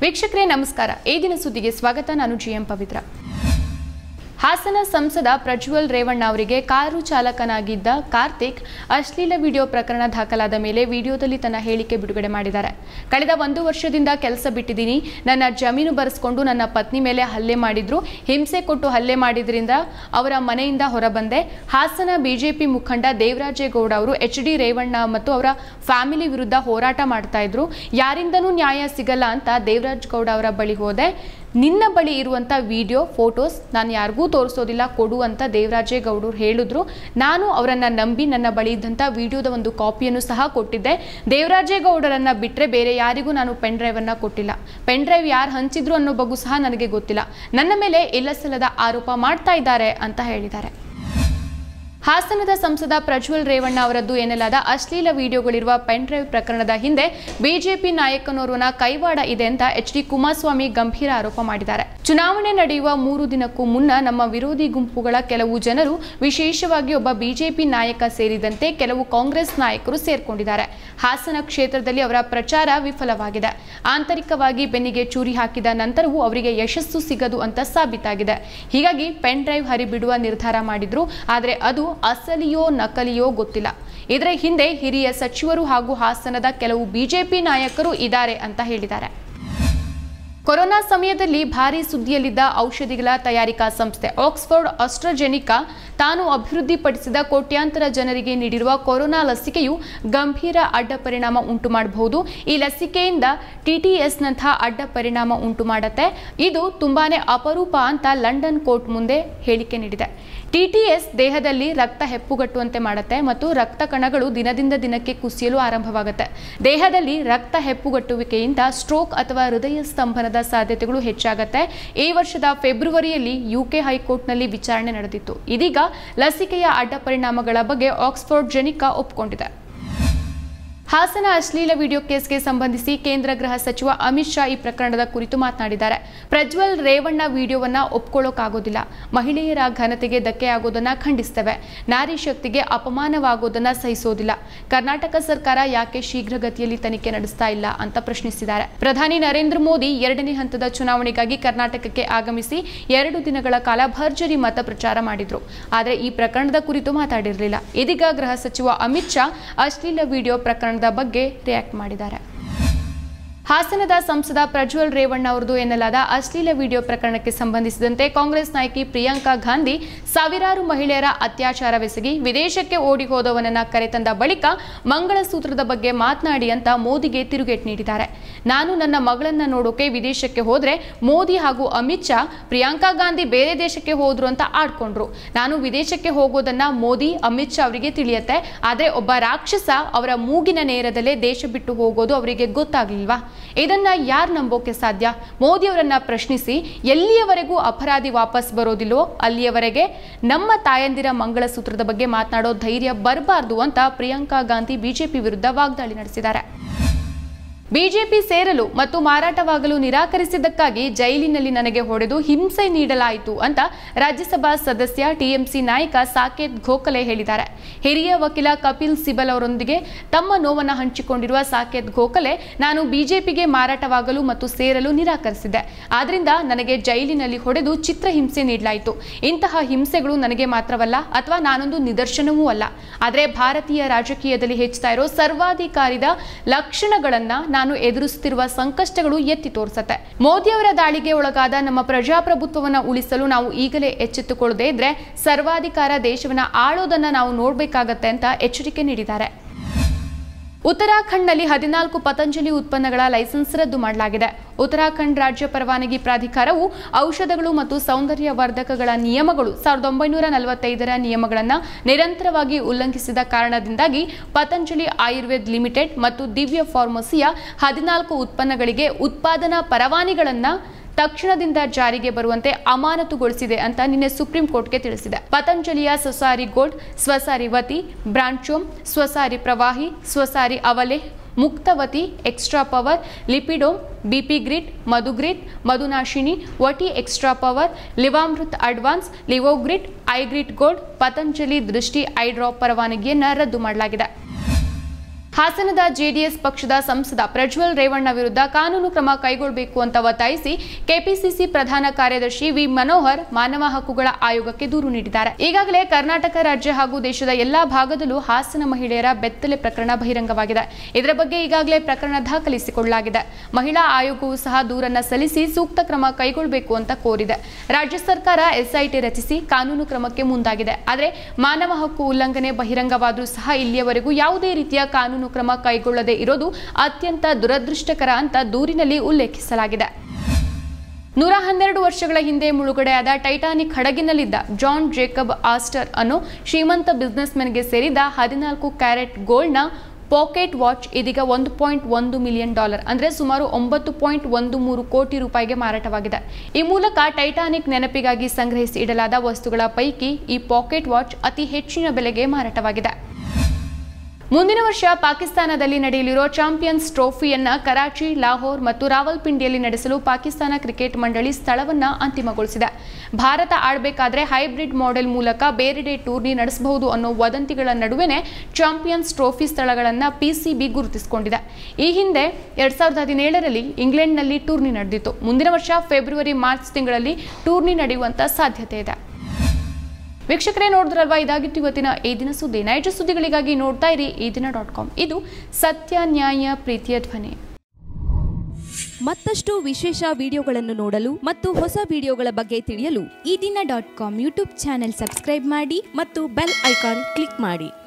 ವೀಕ್ಷಕರೇ ನಮಸ್ಕಾರ ಈ ದಿನ ಸುದ್ದಿಗೆ ಸ್ವಾಗತ ನಾನು ಜಿ ಎಂ ಪವಿತ್ರ ಹಾಸನ ಸಂಸದ ಪ್ರಜ್ವಲ್ ರೇವಣ್ಣ ಅವರಿಗೆ ಕಾರು ಚಾಲಕನಾಗಿದ್ದ ಕಾರ್ತಿಕ್ ಅಶ್ಲೀಲ ವಿಡಿಯೋ ಪ್ರಕರಣ ದಾಖಲಾದ ಮೇಲೆ ವಿಡಿಯೋದಲ್ಲಿ ತನ್ನ ಹೇಳಿಕೆ ಬಿಡುಗಡೆ ಮಾಡಿದ್ದಾರೆ ಕಳೆದ ಒಂದು ವರ್ಷದಿಂದ ಕೆಲಸ ಬಿಟ್ಟಿದ್ದೀನಿ ನನ್ನ ಜಮೀನು ಬರೆಸ್ಕೊಂಡು ನನ್ನ ಪತ್ನಿ ಮೇಲೆ ಹಲ್ಲೆ ಮಾಡಿದ್ರು ಹಿಂಸೆ ಕೊಟ್ಟು ಹಲ್ಲೆ ಮಾಡಿದ್ರಿಂದ ಅವರ ಮನೆಯಿಂದ ಹೊರಬಂದೆ ಹಾಸನ ಬಿಜೆಪಿ ಮುಖಂಡ ದೇವರಾಜೇಗೌಡ ಅವರು ಎಚ್ ಡಿ ರೇವಣ್ಣ ಮತ್ತು ಅವರ ಫ್ಯಾಮಿಲಿ ವಿರುದ್ಧ ಹೋರಾಟ ಮಾಡ್ತಾ ಇದ್ರು ಯಾರಿಂದನೂ ನ್ಯಾಯ ಸಿಗಲ್ಲ ಅಂತ ದೇವರಾಜ್ ಗೌಡ ಅವರ ಬಳಿ ಹೋದೆ ನಿನ್ನ ಬಳಿ ಇರುವಂಥ ವಿಡಿಯೋ ಫೋಟೋಸ್ ನಾನು ಯಾರಿಗೂ ತೋರಿಸೋದಿಲ್ಲ ಕೊಡು ಅಂತ ದೇವರಾಜೇಗೌಡರು ಹೇಳಿದ್ರು ನಾನು ಅವರನ್ನ ನಂಬಿ ನನ್ನ ಬಳಿ ಇದ್ದಂಥ ವಿಡಿಯೋದ ಒಂದು ಕಾಪಿಯನ್ನು ಸಹ ಕೊಟ್ಟಿದ್ದೆ ದೇವರಾಜೇಗೌಡರನ್ನ ಬಿಟ್ಟರೆ ಬೇರೆ ಯಾರಿಗೂ ನಾನು ಪೆನ್ ಡ್ರೈವನ್ನ ಕೊಟ್ಟಿಲ್ಲ ಪೆನ್ ಡ್ರೈವ್ ಯಾರು ಹಂಚಿದ್ರು ಅನ್ನೋ ಬಗ್ಗೆ ಸಹ ನನಗೆ ಗೊತ್ತಿಲ್ಲ ನನ್ನ ಮೇಲೆ ಇಲ್ಲಸಲ್ಲದ ಆರೋಪ ಮಾಡ್ತಾ ಇದ್ದಾರೆ ಅಂತ ಹೇಳಿದ್ದಾರೆ ಹಾಸನದ ಸಂಸದ ಪ್ರಜ್ವಲ್ ರೇವಣ್ಣ ಅವರದ್ದು ಎನ್ನಲಾದ ಅಶ್ಲೀಲ ವಿಡಿಯೋಗಳಿರುವ ಪೆನ್ ಡ್ರೈವ್ ಪ್ರಕರಣದ ಹಿಂದೆ ಬಿಜೆಪಿ ನಾಯಕನೋರ್ವನ ಕೈವಾಡ ಇದೆ ಅಂತ ಎಚ್ ಡಿ ಕುಮಾರಸ್ವಾಮಿ ಗಂಭೀರ ಆರೋಪ ಮಾಡಿದ್ದಾರೆ ಚುನಾವಣೆ ನಡೆಯುವ ಮೂರು ದಿನಕ್ಕೂ ಮುನ್ನ ನಮ್ಮ ವಿರೋಧಿ ಗುಂಪುಗಳ ಕೆಲವು ಜನರು ವಿಶೇಷವಾಗಿ ಒಬ್ಬ ಬಿಜೆಪಿ ನಾಯಕ ಸೇರಿದಂತೆ ಕೆಲವು ಕಾಂಗ್ರೆಸ್ ನಾಯಕರು ಸೇರ್ಕೊಂಡಿದ್ದಾರೆ ಹಾಸನ ಕ್ಷೇತ್ರದಲ್ಲಿ ಅವರ ಪ್ರಚಾರ ವಿಫಲವಾಗಿದೆ ಆಂತರಿಕವಾಗಿ ಬೆನ್ನಿಗೆ ಚೂರಿ ಹಾಕಿದ ನಂತರವೂ ಅವರಿಗೆ ಯಶಸ್ಸು ಸಿಗದು ಅಂತ ಸಾಬೀತಾಗಿದೆ ಹೀಗಾಗಿ ಪೆನ್ ಡ್ರೈವ್ ಹರಿಬಿಡುವ ನಿರ್ಧಾರ ಮಾಡಿದ್ರು ಆದರೆ ಅದು ಅಸಲಿಯೋ ನಕಲಿಯೋ ಗೊತ್ತಿಲ್ಲ ಇದರ ಹಿಂದೆ ಹಿರಿಯ ಸಚಿವರು ಹಾಗೂ ಹಾಸನದ ಕೆಲವು ಬಿಜೆಪಿ ನಾಯಕರು ಇದ್ದಾರೆ ಅಂತ ಹೇಳಿದ್ದಾರೆ ಕೊರೋನಾ ಸಮಯದಲ್ಲಿ ಭಾರಿ ಸುದ್ದಿಯಲ್ಲಿದ್ದ ಔಷಧಿಗಳ ತಯಾರಿಕಾ ಸಂಸ್ಥೆ ಆಕ್ಸ್ಫರ್ಡ್ ಆಸ್ಟ್ರಜೆನಿಕಾ ತಾನು ಅಭಿವೃದ್ಧಿಪಡಿಸಿದ ಕೋಟ್ಯಾಂತರ ಜನರಿಗೆ ನೀಡಿರುವ ಕೊರೋನಾ ಲಸಿಕೆಯು ಗಂಭೀರ ಅಡ್ಡ ಪರಿಣಾಮ ಉಂಟು ಮಾಡಬಹುದು ಈ ಲಸಿಕೆಯಿಂದ ಟಿಟಿಎಸ್ನಂತಹ ಅಡ್ಡ ಪರಿಣಾಮ ಉಂಟು ಮಾಡುತ್ತೆ ಇದು ತುಂಬಾನೇ ಅಪರೂಪ ಅಂತ ಲಂಡನ್ ಕೋರ್ಟ್ ಮುಂದೆ ಹೇಳಿಕೆ ನೀಡಿದೆ ಟಿಟಿಎಸ್ ದೇಹದಲ್ಲಿ ರಕ್ತ ಹೆಪ್ಪುಗಟ್ಟುವಂತೆ ಮಾಡುತ್ತೆ ಮತ್ತು ರಕ್ತ ಕಣಗಳು ದಿನದಿಂದ ದಿನಕ್ಕೆ ಕುಸಿಯಲು ಆರಂಭವಾಗುತ್ತೆ ದೇಹದಲ್ಲಿ ರಕ್ತ ಹೆಪ್ಪುಗಟ್ಟುವಿಕೆಯಿಂದ ಸ್ಟ್ರೋಕ್ ಅಥವಾ ಹೃದಯ ಸ್ತಂಭನದ ಸಾಧ್ಯತೆಗಳು ಹೆಚ್ಚಾಗುತ್ತೆ ಈ ವರ್ಷದ ಫೆಬ್ರವರಿಯಲ್ಲಿ ಯುಕೆ ಹೈಕೋರ್ಟ್ನಲ್ಲಿ ವಿಚಾರಣೆ ನಡೆದಿತ್ತು ಇದೀಗ ಲಸಿಕೆಯ ಅಡ್ಡ ಪರಿಣಾಮಗಳ ಬಗ್ಗೆ ಆಕ್ಸ್ಫರ್ಡ್ ಜೆನಿಕಾ ಒಪ್ಪಿಕೊಂಡಿದೆ ಹಾಸನ ಅಶ್ಲೀಲ ವಿಡಿಯೋ ಕೇಸ್ಗೆ ಸಂಬಂಧಿಸಿ ಕೇಂದ್ರ ಗೃಹ ಸಚಿವ ಅಮಿತ್ ಶಾ ಈ ಪ್ರಕರಣದ ಕುರಿತು ಮಾತನಾಡಿದ್ದಾರೆ ಪ್ರಜ್ವಲ್ ರೇವಣ್ಣ ವಿಡಿಯೋವನ್ನ ಒಪ್ಕೊಳ್ಳೋಕ್ಕಾಗೋದಿಲ್ಲ ಮಹಿಳೆಯರ ಘನತೆಗೆ ಧಕ್ಕೆಯಾಗೋದನ್ನ ಖಂಡಿಸ್ತೇವೆ ನಾರಿ ಶಕ್ತಿಗೆ ಅಪಮಾನವಾಗೋದನ್ನ ಸಹಿಸೋದಿಲ್ಲ ಕರ್ನಾಟಕ ಸರ್ಕಾರ ಯಾಕೆ ಶೀಘ್ರಗತಿಯಲ್ಲಿ ತನಿಖೆ ನಡೆಸ್ತಾ ಇಲ್ಲ ಅಂತ ಪ್ರಶ್ನಿಸಿದ್ದಾರೆ ಪ್ರಧಾನಿ ನರೇಂದ್ರ ಮೋದಿ ಎರಡನೇ ಹಂತದ ಚುನಾವಣೆಗಾಗಿ ಕರ್ನಾಟಕಕ್ಕೆ ಆಗಮಿಸಿ ಎರಡು ದಿನಗಳ ಕಾಲ ಭರ್ಜರಿ ಮತ ಪ್ರಚಾರ ಮಾಡಿದ್ರು ಆದರೆ ಈ ಪ್ರಕರಣದ ಕುರಿತು ಮಾತಾಡಿರಲಿಲ್ಲ ಇದೀಗ ಗೃಹ ಸಚಿವ ಅಮಿತ್ ಶಾ ಅಶ್ಲೀಲ ವಿಡಿಯೋ ಪ್ರಕರಣದ ಬಗ್ಗೆ ರಿಯಾಕ್ಟ್ ಮಾಡಿದ್ದಾರೆ ಹಾಸನದ ಸಂಸದ ಪ್ರಜ್ವಲ್ ರೇವಣ್ಣ ಅವರದು ಎನ್ನಲಾದ ಅಶ್ಲೀಲ ವಿಡಿಯೋ ಪ್ರಕರಣಕ್ಕೆ ಸಂಬಂಧಿಸಿದಂತೆ ಕಾಂಗ್ರೆಸ್ ನಾಯಕಿ ಪ್ರಿಯಾಂಕಾ ಗಾಂಧಿ ಸಾವಿರಾರು ಮಹಿಳೆಯರ ಅತ್ಯಾಚಾರವೆಸಗಿ ವಿದೇಶಕ್ಕೆ ಓಡಿ ಹೋದವನನ್ನ ಕರೆತಂದ ಬಳಿಕ ಮಂಗಳಸೂತ್ರದ ಬಗ್ಗೆ ಮಾತನಾಡಿ ಅಂತ ಮೋದಿಗೆ ತಿರುಗೇಟ್ ನೀಡಿದ್ದಾರೆ ನಾನು ನನ್ನ ಮಗಳನ್ನ ನೋಡೋಕೆ ವಿದೇಶಕ್ಕೆ ಹೋದ್ರೆ ಮೋದಿ ಹಾಗೂ ಅಮಿತ್ ಶಾ ಪ್ರಿಯಾಂಕಾ ಗಾಂಧಿ ಬೇರೆ ದೇಶಕ್ಕೆ ಹೋದ್ರು ಅಂತ ಆಡ್ಕೊಂಡ್ರು ನಾನು ವಿದೇಶಕ್ಕೆ ಹೋಗೋದನ್ನ ಮೋದಿ ಅಮಿತ್ ಶಾ ಅವರಿಗೆ ತಿಳಿಯತ್ತೆ ಆದ್ರೆ ಒಬ್ಬ ರಾಕ್ಷಸ ಅವರ ಮೂಗಿನ ನೇರದಲ್ಲೇ ದೇಶ ಬಿಟ್ಟು ಹೋಗೋದು ಅವರಿಗೆ ಗೊತ್ತಾಗ್ಲಿಲ್ವಾ ಇದನ್ನ ಯಾರು ನಂಬೋಕೆ ಸಾಧ್ಯ ಮೋದಿ ಅವರನ್ನ ಪ್ರಶ್ನಿಸಿ ಎಲ್ಲಿಯವರೆಗೂ ಅಪರಾಧಿ ವಾಪಸ್ ಬರೋದಿಲ್ವೋ ಅಲ್ಲಿಯವರೆಗೆ ನಮ್ಮ ತಾಯಂದಿರ ಮಂಗಳಸೂತ್ರದ ಬಗ್ಗೆ ಮಾತನಾಡೋ ಧೈರ್ಯ ಬರಬಾರ್ದು ಅಂತ ಪ್ರಿಯಾಂಕಾ ಗಾಂಧಿ ಬಿಜೆಪಿ ವಿರುದ್ಧ ವಾಗ್ದಾಳಿ ನಡೆಸಿದ್ದಾರೆ ಬಿಜೆಪಿ ಸೇರಲು ಮತ್ತು ಮಾರಾಟವಾಗಲು ನಿರಾಕರಿಸಿದ್ದಕ್ಕಾಗಿ ಜೈಲಿನಲ್ಲಿ ನನಗೆ ಹೊಡೆದು ಹಿಂಸೆ ನೀಡಲಾಯಿತು ಅಂತ ರಾಜ್ಯಸಭಾ ಸದಸ್ಯ ಟಿಎಂಸಿ ನಾಯಕ ಸಾಕೇತ್ ಗೋಖಲೆ ಹೇಳಿದ್ದಾರೆ ಹಿರಿಯ ವಕೀಲ ಕಪಿಲ್ ಸಿಬಲ್ ಅವರೊಂದಿಗೆ ತಮ್ಮ ನೋವನ್ನು ಹಂಚಿಕೊಂಡಿರುವ ಸಾಕೇತ್ ಗೋಖಲೆ ನಾನು ಬಿಜೆಪಿಗೆ ಮಾರಾಟವಾಗಲು ಮತ್ತು ಸೇರಲು ನಿರಾಕರಿಸಿದ್ದೆ ಆದ್ರಿಂದ ನನಗೆ ಜೈಲಿನಲ್ಲಿ ಹೊಡೆದು ಚಿತ್ರಹಿಂಸೆ ನೀಡಲಾಯಿತು ಇಂತಹ ಹಿಂಸೆಗಳು ನನಗೆ ಮಾತ್ರವಲ್ಲ ಅಥವಾ ನಾನೊಂದು ನಿದರ್ಶನವೂ ಅಲ್ಲ ಆದರೆ ಭಾರತೀಯ ರಾಜಕೀಯದಲ್ಲಿ ಹೆಚ್ಚುತ್ತಾ ಇರೋ ಸರ್ವಾಧಿಕಾರಿದ ಲಕ್ಷಣಗಳನ್ನ ನಾನು ಎದುರಿಸುತ್ತಿರುವ ಸಂಕಷ್ಟಗಳು ಎತ್ತಿ ತೋರಿಸತ್ತೆ ಮೋದಿಯವರ ದಾಳಿಗೆ ಒಳಗಾದ ನಮ್ಮ ಪ್ರಜಾಪ್ರಭುತ್ವವನ್ನು ಉಳಿಸಲು ನಾವು ಈಗಲೇ ಎಚ್ಚೆತ್ತುಕೊಳ್ಳದೇ ಇದ್ರೆ ಸರ್ವಾಧಿಕಾರ ದೇಶವನ್ನ ಆಳೋದನ್ನ ನಾವು ನೋಡಬೇಕಾಗತ್ತೆ ಅಂತ ಎಚ್ಚರಿಕೆ ನೀಡಿದ್ದಾರೆ ಉತ್ತರಾಖಂಡ್ನಲ್ಲಿ ಹದಿನಾಲ್ಕು ಪತಂಜಲಿ ಉತ್ಪನ್ನಗಳ ಲೈಸೆನ್ಸ್ ರದ್ದು ಮಾಡಲಾಗಿದೆ ಉತ್ತರಾಖಂಡ್ ರಾಜ್ಯ ಪರವಾನಗಿ ಪ್ರಾಧಿಕಾರವು ಔಷಧಗಳು ಮತ್ತು ಸೌಂದರ್ಯ ವರ್ಧಕಗಳ ನಿಯಮಗಳು ಸಾವಿರದ ಒಂಬೈನೂರ ನಲವತ್ತೈದರ ನಿಯಮಗಳನ್ನು ನಿರಂತರವಾಗಿ ಉಲ್ಲಂಘಿಸಿದ ಕಾರಣದಿಂದಾಗಿ ಪತಂಜಲಿ ಆಯುರ್ವೇದ್ ಲಿಮಿಟೆಡ್ ಮತ್ತು ದಿವ್ಯ ಫಾರ್ಮಸಿಯ ಹದಿನಾಲ್ಕು ಉತ್ಪನ್ನಗಳಿಗೆ ಉತ್ಪಾದನಾ ಪರವಾನಿಗಳನ್ನು ತಕ್ಷಣದಿಂದ ಜಾರಿಗೆ ಬರುವಂತೆ ಅಮಾನತುಗೊಳಿಸಿದೆ ಅಂತ ನಿನ್ನೆ ಸುಪ್ರೀಂ ಕೋರ್ಟ್ಗೆ ತಿಳಿಸಿದೆ ಪತಂಜಲಿಯ Swasari gold Swasari Vati Bronchom Swasari Pravahi Swasari Avaleh Muktavati extra power Lipidom BP grit Madhugrit Madhunashini Vati extra power Livamrit advance Livogrit Eyegrit gold Patanjali Drishti eye drop ಪರವಾನಗಿಯನ್ನು ರದ್ದು ಮಾಡಲಾಗಿದೆ ಹಾಸನದ ಜೆಡಿಎಸ್ ಪಕ್ಷದ ಸಂಸದ ಪ್ರಜ್ವಲ್ ರೇವಣ್ಣ ವಿರುದ್ಧ ಕಾನೂನು ಕ್ರಮ ಕೈಗೊಳ್ಳಬೇಕು ಅಂತ ಒತ್ತಾಯಿಸಿ ಕೆಪಿಸಿಸಿ ಪ್ರಧಾನ ಕಾರ್ಯದರ್ಶಿ ವಿ ಮನೋಹರ್ ಮಾನವ ಹಕ್ಕುಗಳ ಆಯೋಗಕ್ಕೆ ದೂರು ನೀಡಿದ್ದಾರೆ ಈಗಾಗಲೇ ಕರ್ನಾಟಕ ರಾಜ್ಯ ಹಾಗೂ ದೇಶದ ಎಲ್ಲಾ ಭಾಗದಲ್ಲೂ ಹಾಸನ ಮಹಿಳೆಯರ ಬೆತ್ತಲೆ ಪ್ರಕರಣ ಬಹಿರಂಗವಾಗಿದೆ ಇದರ ಬಗ್ಗೆ ಈಗಾಗಲೇ ಪ್ರಕರಣ ದಾಖಲಿಸಿಕೊಳ್ಳಲಾಗಿದೆ ಮಹಿಳಾ ಆಯೋಗವು ಸಹ ದೂರನ್ನ ಸಲ್ಲಿಸಿ ಸೂಕ್ತ ಕ್ರಮ ಕೈಗೊಳ್ಳಬೇಕು ಅಂತ ಕೋರಿದೆ ರಾಜ್ಯ ಸರ್ಕಾರ ಎಸ್ಐಟಿ ರಚಿಸಿ ಕಾನೂನು ಕ್ರಮಕ್ಕೆ ಮುಂದಾಗಿದೆ ಆದರೆ ಮಾನವ ಹಕ್ಕು ಉಲ್ಲಂಘನೆ ಬಹಿರಂಗವಾದರೂ ಸಹ ಇಲ್ಲಿಯವರೆಗೂ ಯಾವುದೇ ರೀತಿಯ ಕಾನೂನು ಕ್ರಮ ಕೈಗೊಳ್ಳದೆ ಇರೋದು ಅತ್ಯಂತ ದುರದೃಷ್ಟಕರ ಅಂತ ದೂರಿನಲ್ಲಿ ಉಲ್ಲೇಖಿಸಲಾಗಿದೆ ನೂರ ಹನ್ನೆರಡು ವರ್ಷಗಳ ಹಿಂದೆ ಮುಳುಗಡೆಯಾದ ಟೈಟಾನಿಕ್ ಹಡಗಿನಲ್ಲಿದ್ದ ಜಾನ್ ಜೇಕಬ್ ಆಸ್ಟರ್ ಅನ್ನೋ ಶ್ರೀಮಂತ ಬಿಸ್ನೆಸ್ಮನ್ಗೆ ಸೇರಿದ ಹದಿನಾಲ್ಕು ಕ್ಯಾರೆಟ್ ಗೋಲ್ಡ್ನ ಪಾಕೆಟ್ ವಾಚ್ ಇದೀಗ ಒಂದು ಪಾಯಿಂಟ್ ಒಂದು ಮಿಲಿಯನ್ ಡಾಲರ್ ಅಂದರೆ ಸುಮಾರು ಒಂಬತ್ತು ಪಾಯಿಂಟ್ ಒಂದು ಮೂರು ಕೋಟಿ ರೂಪಾಯಿಗೆ ಮಾರಾಟವಾಗಿದೆ ಈ ಮೂಲಕ ಟೈಟಾನಿಕ್ ನೆನಪಿಗಾಗಿ ಸಂಗ್ರಹಿಸಿ ಇಡಲಾದ ವಸ್ತುಗಳ ಪೈಕಿ ಈ ಪಾಕೆಟ್ ವಾಚ್ ಅತಿ ಹೆಚ್ಚಿನ ಬೆಲೆಗೆ ಮಾರಾಟವಾಗಿದೆ ಮುಂದಿನ ವರ್ಷ ಪಾಕಿಸ್ತಾನದಲ್ಲಿ ನಡೆಯಲಿರುವ ಚಾಂಪಿಯನ್ಸ್ ಟ್ರೋಫಿಯನ್ನ ಕರಾಚಿ ಲಾಹೋರ್ ಮತ್ತು ರಾವಲ್ಪಿಂಡಿಯಲ್ಲಿ ನಡೆಸಲು ಪಾಕಿಸ್ತಾನ ಕ್ರಿಕೆಟ್ ಮಂಡಳಿ ಸ್ಥಳವನ್ನ ಅಂತಿಮಗೊಳಿಸಿದೆ ಭಾರತ ಆಡಬೇಕಾದ್ರೆ ಹೈಬ್ರಿಡ್ ಮಾಡೆಲ್ ಮೂಲಕ ಬೇರೆಡೆ ಟೂರ್ನಿ ನಡೆಸಬಹುದು ಅನ್ನೋ ವದಂತಿಗಳ ನಡುವೆನೇ ಚಾಂಪಿಯನ್ಸ್ ಟ್ರೋಫಿ ಸ್ಥಳಗಳನ್ನು ಪಿಸಿಬಿ ಗುರುತಿಸಿಕೊಂಡಿದೆ ಈ ಹಿಂದೆ ಎರಡ್ ಸಾವಿರದ ಹದಿನೇಳರಲ್ಲಿ ಇಂಗ್ಲೆಂಡ್ನಲ್ಲಿ ಟೂರ್ನಿ ನಡೆದಿತ್ತು ಮುಂದಿನ ವರ್ಷ ಫೆಬ್ರವರಿ ಮಾರ್ಚ್ ತಿಂಗಳಲ್ಲಿ ಟೂರ್ನಿ ನಡೆಯುವಂತ ಸಾಧ್ಯತೆ ಇದೆ ವೀಕ್ಷಕರೇ ನೋಡಿದ್ರಲ್ವಾ ಇದಾಗಿತ್ತು ಇವತ್ತಿನ ಈ ದಿನ ಸುದ್ದಿ ನೈಜ ಸುದ್ದಿಗಳಿಗಾಗಿ ನೋಡ್ತಾ ಇರಿ ಈ ದಿನ ಡಾಟ್ ಕಾಮ್ ಇದು ಸತ್ಯ ನ್ಯಾಯ ಪ್ರೀತಿಯ ಧ್ವನಿ ಮತ್ತಷ್ಟು ವಿಶೇಷ ವಿಡಿಯೋಗಳನ್ನು ನೋಡಲು ಮತ್ತು ಹೊಸ ವಿಡಿಯೋಗಳ ಬಗ್ಗೆ ತಿಳಿಯಲು Ee Dina dot com YouTube channel subscribe ಮಾಡಿ ಮತ್ತು ಬೆಲ್ ಐಕಾನ್ ಕ್ಲಿಕ್ ಮಾಡಿ